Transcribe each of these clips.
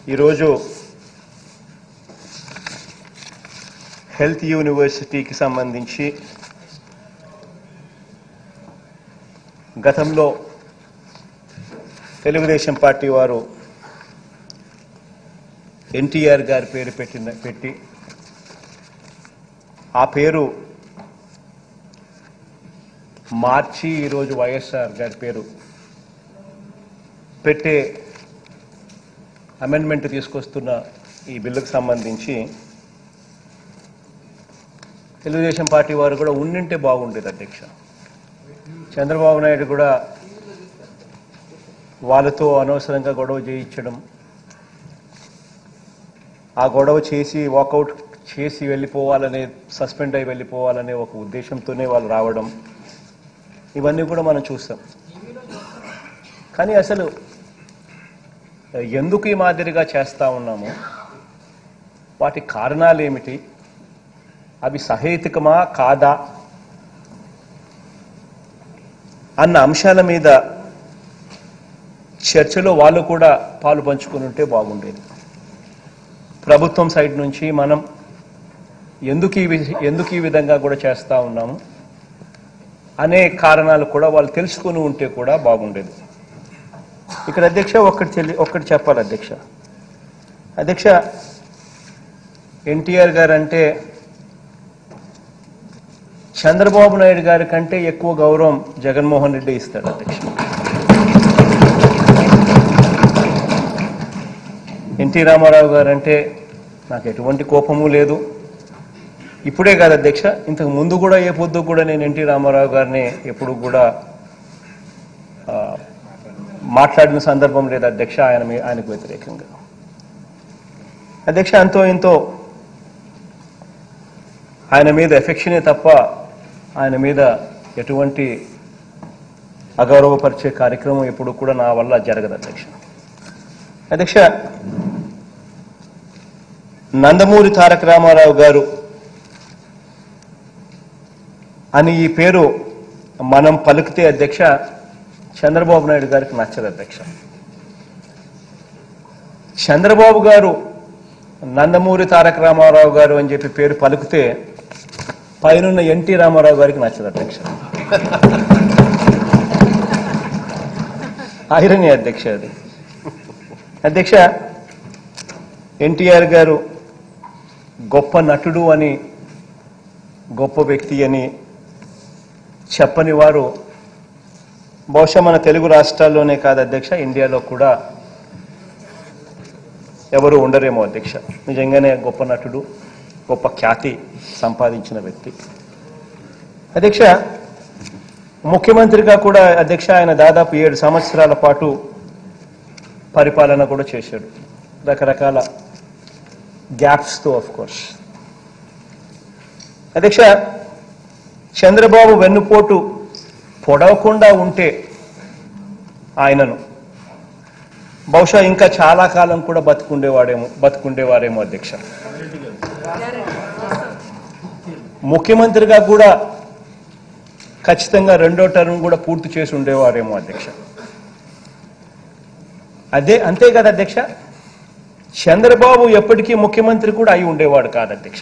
ఈరోజు హెల్త్ యూనివర్సిటీకి సంబంధించి గతంలో తెలుగుదేశం పార్టీ వారు ఎన్టీఆర్ గారి పేరు పెట్టిన పెట్టి ఆ పేరు మార్చి ఈరోజు వైఎస్ఆర్ గారి పేరు పెట్టే అమెండ్మెంట్ తీసుకొస్తున్న ఈ బిల్లుకు సంబంధించి తెలుగుదేశం పార్టీ వారు కూడా ఉండింటే బాగుండేది అధ్యక్ష చంద్రబాబు నాయుడు కూడా వాళ్ళతో అనవసరంగా గొడవ చేయించడం ఆ గొడవ చేసి వాకౌట్ చేసి వెళ్ళిపోవాలనే సస్పెండ్ అయి వెళ్ళిపోవాలనే ఒక ఉద్దేశంతోనే వాళ్ళు రావడం ఇవన్నీ కూడా మనం చూస్తాం కానీ అసలు ఎందుకు ఈ మాదిరిగా చేస్తా ఉన్నాము వాటి కారణాలు ఏమిటి అవి సహేతుకమా కాదా అన్న అంశాల మీద చర్చలో వాళ్ళు కూడా పాలు పంచుకుని ఉంటే బాగుండేది ప్రభుత్వం సైడ్ నుంచి మనం ఎందుకు ఈ వి- ఎందుకు ఈ విధంగా కూడా చేస్తా ఉన్నాము అనే కారణాలు కూడా వాళ్ళు తెలుసుకుని ఉంటే కూడా బాగుండేది ఇక్కడ అధ్యక్ష ఒక్కటి తెలి ఒక్కటి చెప్పాలి అధ్యక్ష అధ్యక్ష ఎన్టీఆర్ గారు అంటే చంద్రబాబు నాయుడు గారి కంటే ఎక్కువ గౌరవం జగన్మోహన్ రెడ్డి ఇస్తాడు అధ్యక్ష ఎన్టీ రామారావు గారు అంటే నాకు ఎటువంటి కోపము లేదు ఇప్పుడే కాదు అధ్యక్ష ఇంతకు ముందు కూడా ఏ పొద్దు కూడా నేను ఎన్టీ రామారావు గారిని ఎప్పుడు కూడా ఆ, మాట్లాడిన సందర్భం లేదు అధ్యక్ష ఆయన మీ- ఆయనకు వ్యతిరేకంగా అధ్యక్ష అంతో ఇంతో ఆయన మీద ఎఫెక్షనే తప్ప ఆయన మీద ఎటువంటి అగౌరవపరిచే కార్యక్రమం ఎప్పుడు కూడా నా వల్ల జరగదు అధ్యక్ష అధ్యక్ష నందమూరి తారక రామారావు గారు అని ఈ పేరు మనం పలికితే అధ్యక్ష చంద్రబాబు నాయుడు గారికి నచ్చదు అధ్యక్ష చంద్రబాబు గారు నందమూరి తారక రామారావు గారు అని చెప్పి పేరు పలికితే పైనున్న ఎన్టీ రామారావు గారికి నచ్చదు అధ్యక్ష ఐరని అధ్యక్ష అది అధ్యక్ష ఎన్టీఆర్ గారు గొప్ప నటుడు అని గొప్ప వ్యక్తి అని చెప్పని వారు బహుశా మన తెలుగు రాష్ట్రాల్లోనే కాదు అధ్యక్ష ఇండియాలో కూడా ఎవరు ఉండరేమో అధ్యక్ష నిజంగానే గొప్ప నటుడు గొప్ప ఖ్యాతి సంపాదించిన వ్యక్తి అధ్యక్ష ముఖ్యమంత్రిగా కూడా అధ్యక్ష ఆయన దాదాపు ఏడు సంవత్సరాల పాటు పరిపాలన కూడా చేశాడు రకరకాల గ్యాప్స్తో ఆఫ్ కోర్స్ అధ్యక్ష చంద్రబాబు వెన్నుపోటు పొడవకుండా ఉంటే ఆయనను బహుశా ఇంకా చాలా కాలం కూడా బతుకుండేవాడేమో బతుకుండేవారేమో అధ్యక్ష ముఖ్యమంత్రిగా కూడా ఖచ్చితంగా రెండో టర్మ్ కూడా పూర్తి చేసి ఉండేవారేమో అధ్యక్ష అదే అంతే కదా అధ్యక్ష చంద్రబాబు ఎప్పటికీ ముఖ్యమంత్రి కూడా అయి ఉండేవాడు కాదు అధ్యక్ష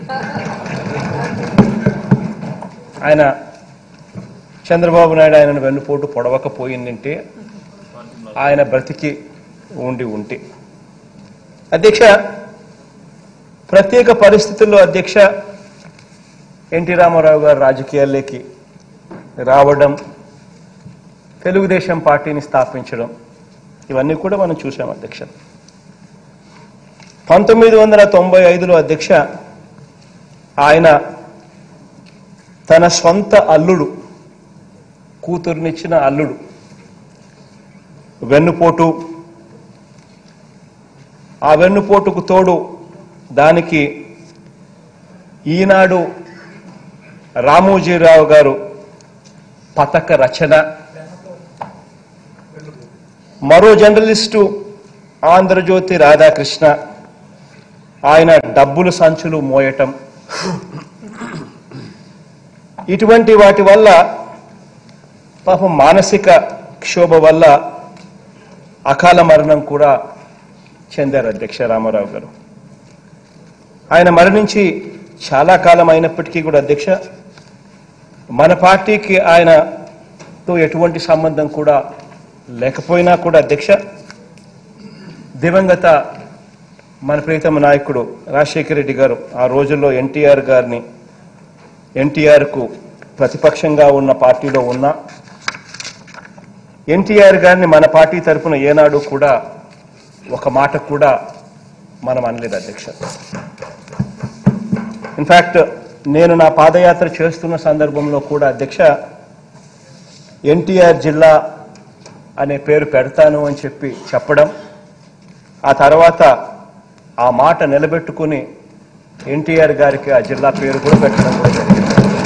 ఆయన చంద్రబాబు నాయుడు ఆయనను వెన్నుపోటు పొడవకపోయిందంటే ఆయన బ్రతికి ఉండి ఉంటే అధ్యక్ష ప్రత్యేక పరిస్థితుల్లో అధ్యక్ష ఎన్టీ రామారావు గారు రాజకీయాల్లోకి రావడం తెలుగుదేశం పార్టీని స్థాపించడం ఇవన్నీ కూడా మనం చూసాం అధ్యక్ష పంతొమ్మిది వందల తొంభై ఐదులో అధ్యక్ష ఆయన తన స్వంత అల్లుడు కూతుర్నిచ్చిన అల్లుడు వెన్నుపోటు ఆ వెన్నుపోటుకు తోడు దానికి ఈనాడు రామోజీరావు గారు పథక రచన మరో జర్నలిస్టు ఆంధ్రజ్యోతి రాధాకృష్ణ ఆయన డబ్బులు సంచులు మోయటం ఇటువంటి వాటి వల్ల పాపం మానసిక క్షోభ వల్ల అకాల మరణం కూడా చెందారు అధ్యక్ష రామారావు గారు ఆయన మరణించి చాలా కాలం అయినప్పటికీ కూడా అధ్యక్ష మన పార్టీకి ఆయనతో ఎటువంటి సంబంధం కూడా లేకపోయినా కూడా అధ్యక్ష దివంగత మన ప్రీతమ నాయకుడు రాజశేఖర రెడ్డి గారు ఆ రోజుల్లో ఎన్టీఆర్ గారిని ఎన్టీఆర్కు ప్రతిపక్షంగా ఉన్న పార్టీలో ఉన్న ఎన్టీఆర్ గారిని మన పార్టీ తరఫున ఏనాడు కూడా ఒక మాట కూడా మనం అనలేదు అధ్యక్ష ఇన్ఫ్యాక్ట్ నేను నా పాదయాత్ర చేస్తున్న సందర్భంలో కూడా అధ్యక్ష ఎన్టీఆర్ జిల్లా అనే పేరు పెడతాను అని చెప్పి చెప్పడం ఆ తర్వాత ఆ మాట నిలబెట్టుకుని ఎన్టీఆర్ గారికి ఆ జిల్లా పేరు కూడా పెట్టడం కూడా జరిగింది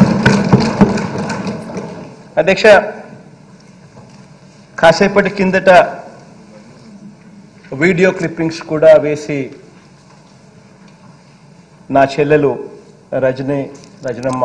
అధ్యక్ష కాసేపటి కిందట వీడియో క్లిప్పింగ్స్ కూడా వేసి నా చెల్లెలు రజని రజనమ్మ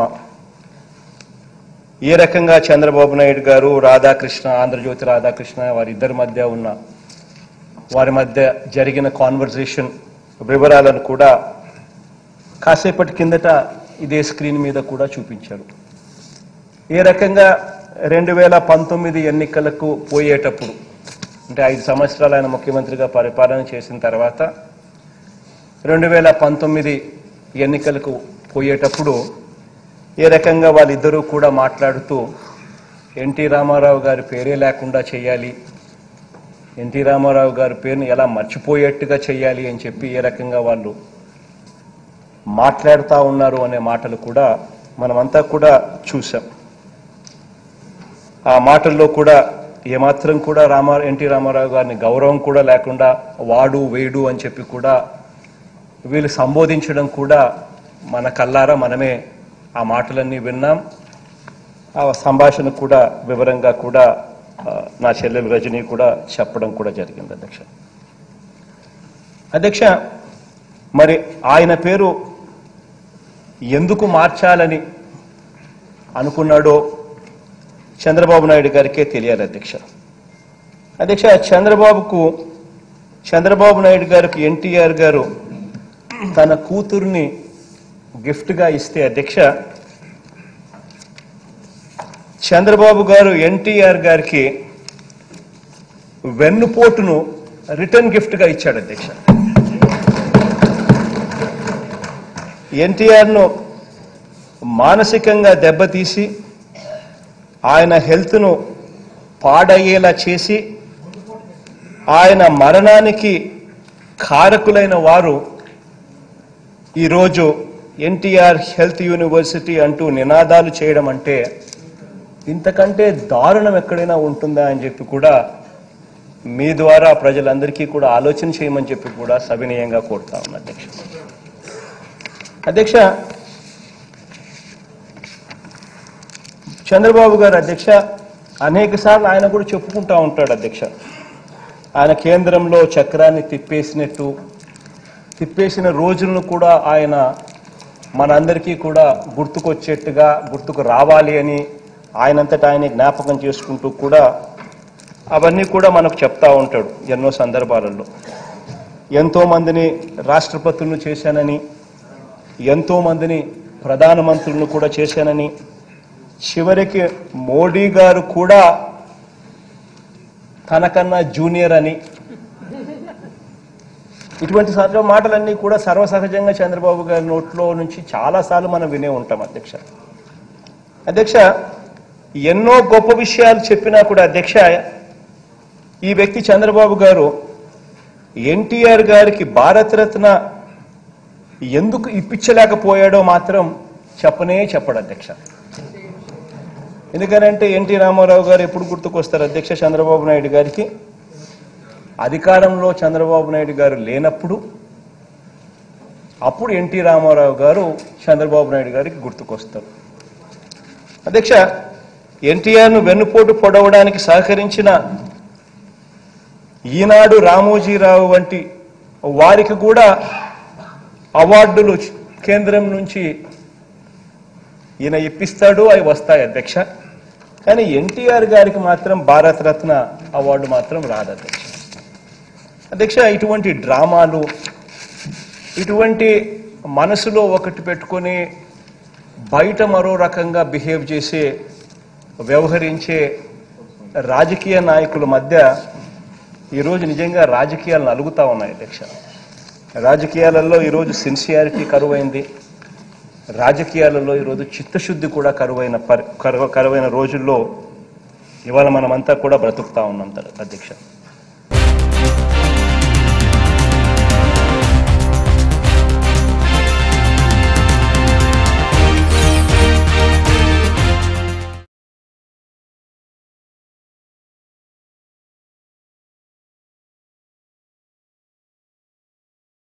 ఏ రకంగా చంద్రబాబు నాయుడు గారు రాధాకృష్ణ ఆంధ్రజ్యోతి రాధాకృష్ణ వారిద్దరి మధ్య ఉన్న వారి మధ్య జరిగిన కాన్వర్జేషన్ వివరాలను కూడా కాసేపటి కిందట ఇదే స్క్రీన్ మీద కూడా చూపించారు ఏ రకంగా రెండు వేల పంతొమ్మిది ఎన్నికలకు పోయేటప్పుడు అంటే ఐదు సంవత్సరాలు ఆయన ముఖ్యమంత్రిగా పరిపాలన చేసిన తర్వాత రెండు వేల పంతొమ్మిది ఎన్నికలకు పోయేటప్పుడు ఏ రకంగా వాళ్ళిద్దరూ కూడా మాట్లాడుతూ ఎన్టీ రామారావు గారి పేరే లేకుండా చేయాలి ఎన్టీ రామారావు గారి పేరుని ఎలా మర్చిపోయేట్టుగా చేయాలి అని చెప్పి ఏ రకంగా వాళ్ళు మాట్లాడుతూ ఉన్నారు అనే మాటలు కూడా మనమంతా కూడా చూసాం ఆ మాటల్లో కూడా ఏమాత్రం కూడా రామా ఎన్టీ రామారావు గారిని గౌరవం కూడా లేకుండా వాడు వేడు అని చెప్పి కూడా వీళ్ళు సంబోధించడం కూడా మన కల్లారా మనమే ఆ మాటలన్నీ విన్నాం ఆ సంభాషణ కూడా వివరంగా కూడా ఆ, నా చెల్లెలు రజని కూడా చెప్పడం కూడా జరిగింది అధ్యక్ష అధ్యక్ష మరి ఆయన పేరు ఎందుకు మార్చాలని అనుకున్నాడో చంద్రబాబు నాయుడు గారికే తెలియాలి అధ్యక్ష అధ్యక్ష చంద్రబాబుకు చంద్రబాబు నాయుడు గారికి ఎన్టీఆర్ గారు తన కూతుర్ని గిఫ్ట్గా ఇస్తే అధ్యక్ష చంద్రబాబు గారు ఎన్టీఆర్ గారికి వెన్నుపోటును రిటర్న్ గిఫ్ట్గా ఇచ్చాడు అధ్యక్ష ఎన్టీఆర్ను మానసికంగా దెబ్బతీసి ఆయన హెల్త్ను పాడయ్యేలా చేసి ఆయన మరణానికి కారకులైన వారు ఈరోజు ఎన్టీఆర్ హెల్త్ యూనివర్సిటీ అంటూ నినాదాలు చేయడం అంటే ఇంతకంటే దారుణం ఎక్కడైనా ఉంటుందా అని చెప్పి కూడా మీ ద్వారా ప్రజలందరికీ కూడా ఆలోచన చేయమని చెప్పి కూడా సవినయంగా కోరుతా ఉన్నా అధ్యక్ష అధ్యక్ష చంద్రబాబు గారు అధ్యక్ష అనేక సార్లు ఆయన కూడా చెప్పుకుంటా ఉంటాడు అధ్యక్ష ఆయన కేంద్రంలో చక్రాన్ని తిప్పేసినట్టు తిప్పేసిన రోజులను కూడా ఆయన మనందరికీ కూడా గుర్తుకొచ్చేట్టుగా గుర్తుకు రావాలి అని ఆయనంతటా ఆయన జ్ఞాపకం చేసుకుంటూ కూడా అవన్నీ కూడా మనకు చెప్తా ఉంటాడు ఎన్నో సందర్భాలలో ఎంతో మందిని రాష్ట్రపతులను చేశానని ఎంతో మందిని ప్రధానమంత్రులను కూడా చేశానని చివరికి మోడీ గారు కూడా తనకన్నా జూనియర్ అని ఇటువంటి సర్వ మాటలన్నీ కూడా సర్వసహజంగా చంద్రబాబు గారి నోట్లో నుంచి చాలాసార్లు మనం వినే ఉంటాం అధ్యక్ష అధ్యక్ష ఎన్నో గొప్ప విషయాలు చెప్పినా కూడా అధ్యక్ష ఈ వ్యక్తి చంద్రబాబు గారు ఎన్టీఆర్ గారికి భారతరత్న ఎందుకు ఇప్పించలేకపోయాడో మాత్రం చెప్పనే చెప్పడు అధ్యక్ష ఎందుకనంటే ఎన్టీ రామారావు గారు ఎప్పుడు గుర్తుకొస్తారు అధ్యక్ష చంద్రబాబు నాయుడు గారికి అధికారంలో చంద్రబాబు నాయుడు గారు లేనప్పుడు అప్పుడు ఎన్టీ రామారావు గారు చంద్రబాబు నాయుడు గారికి గుర్తుకొస్తారు అధ్యక్ష ఎన్టీఆర్ను వెన్నుపోటు పొడవడానికి సహకరించిన ఈనాడు రామోజీరావు వంటి వారికి కూడా అవార్డులు కేంద్రం నుంచి ఈయన ఇప్పిస్తాడు అవి వస్తాయి అధ్యక్ష కానీ ఎన్టీఆర్ గారికి మాత్రం భారతరత్న అవార్డు మాత్రం రాదు అధ్యక్ష అధ్యక్ష ఇటువంటి డ్రామాలు ఇటువంటి మనసులో ఒకటి పెట్టుకొని బయట మరో రకంగా బిహేవ్ చేసే వ్యవహరించే రాజకీయ నాయకుల మధ్య ఈరోజు నిజంగా రాజకీయాలు నలుగుతా ఉన్నాయి అధ్యక్ష రాజకీయాలలో ఈరోజు సిన్సియారిటీ కరువైంది రాజకీయాలలో ఈరోజు చిత్తశుద్ధి కూడా కరువైన పరి కరువ కరువైన రోజుల్లో ఇవాళ మనమంతా కూడా బ్రతుకుతా ఉన్నాం అధ్యక్ష